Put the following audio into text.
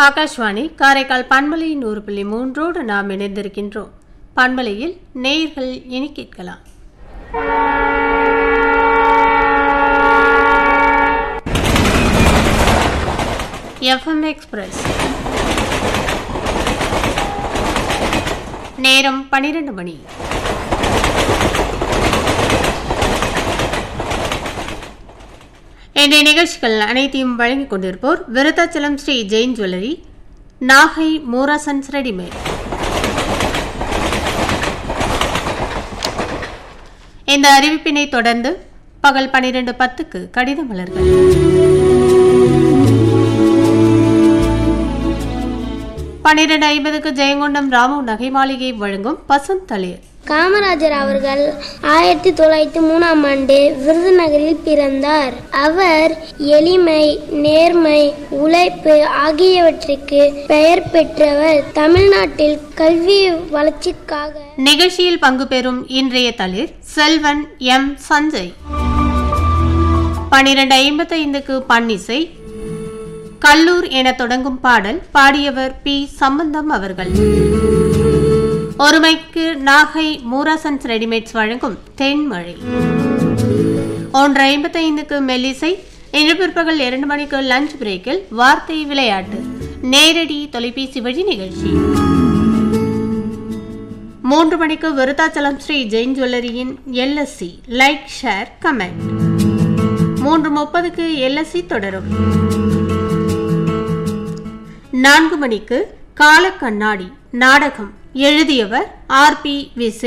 ஆகாஷ்வாணி காரைக்கால் பண்பலை நூறு புள்ளி மூன்றோடு நாம் இணைந்திருக்கின்றோம் பண்பலையில் நேயர்கள் இனி கேட்கலாம் எஃப்எம் எக்ஸ்பிரஸ் நேரம் பன்னிரண்டு மணி இன்றைய நிகழ்ச்சிகள் அனைத்தையும் வழங்கிக் கொண்டிருப்போர் விருத்தாச்சலம் ஸ்ரீ ஜெயின் ஜுவல்லரி நாகை மூராசன்ஸ் ரெடிமேட் இந்த அறிவிப்பினை தொடர்ந்து பகல் பனிரெண்டு பத்துக்கு கடித மலர்கள் பனிரெண்டு ஐம்பதுக்கு ஜெயங்கொண்டம் ராமு நகை மாளிகை வழங்கும் பசும் தளிர் காமராஜர் அவர்கள் ஆயிரத்தி தொள்ளாயிரத்தி மூணாம் ஆண்டு விருதுநகரில் பிறந்தார் அவர் எளிமை நேர்மை உழைப்பு ஆகியவற்றுக்கு பெயர் பெற்றவர் தமிழ்நாட்டில் கல்வி வளர்ச்சிக்காக நிகழ்ச்சியில் பங்கு பெறும் இன்றைய தளிர் செல்வன் எம் சஞ்சய் பனிரெண்டு ஐம்பத்தி ஐந்துக்கு பன்னிசை கல்லூர் என தொடங்கும் பாடல் பாடியவர் பி சம்பந்தம் அவர்கள் ஒருமைக்கு நாகை மூராசன்ஸ் ரெடிமேட்ஸ் வழங்கும் தென்மழை ஒன்று ஐம்பத்தி ஐந்துக்கு மெல்லிசை இன்று பிற்பகல் இரண்டு மணிக்கு லஞ்ச் பிரேக்கில் வார்த்தை விளையாட்டு நேரடி தொலைபேசி வழி நிகழ்ச்சி மூன்று மணிக்கு விருத்தாச்சலம் ஸ்ரீ ஜெயின் ஜுவல்லரியின் எல்எஸ்சி லைக் ஷேர் கமெண்ட் மூன்று முப்பதுக்கு எல்எஸ்சி தொடரும் நான்கு மணிக்கு கால கண்ணாடி நாடகம் எழுதியவர் ஆர் பி விசி